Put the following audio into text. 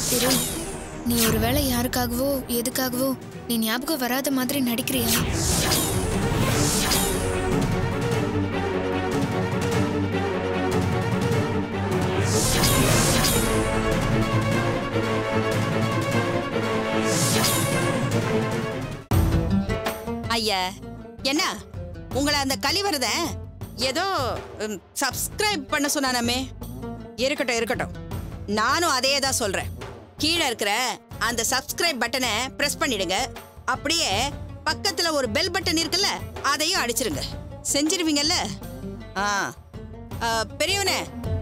இரு நீ ஒருவேளை யாருக்காகவோ எதுக்காகவோ நீ ஞாபகம் வராத மாதிரி நடிக்கிறியா ஐயா என்ன உங்களை அந்த கலிவரத ஏதோ சப்ஸ்கிரைப் பண்ண சொன்னானாமே இருக்கட்டும் இருக்கட்டும் நானும் அதே தான் சொல்றேன் கீழே இருக்கிற அந்த சப்ஸ்கிரைப் பட்டனை பிரஸ் பண்ணிடுங்க அப்படியே பக்கத்துல ஒரு பெல் பட்டன் இருக்குல்ல அதையும் அடிச்சிருங்க செஞ்சிருவீங்கல்ல ஆ ஆ, பெரியவனே